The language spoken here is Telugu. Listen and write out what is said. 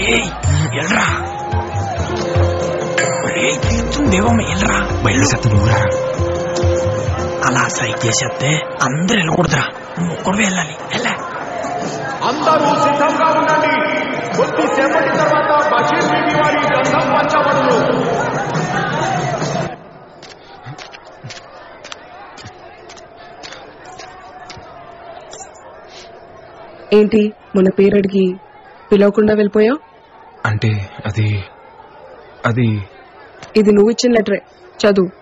రేయ్ ఎల్రా రేయ్ పిలుస్తుంది దేవమ్మ ఎల్రా బయలు సత్తు నువ్వురా అలా సైక్ చేసేస్తే అందరూ వెళ్ళకూడదురా నువ్వు ఒక్కడు వెళ్ళాలి వెళ్ళా అందరూ సిద్ధంగా ఉండండి కొద్దిసేపటి తర్వాత బషీర్ బీబీ వారి గ్రంథం పంచబడును ఏంటి మొన్న పేరడికి పిలవకుండా వెళ్ళిపోయావు అంటే అది అది ఇది నువ్వు ఇచ్చిన లెటరే చదువు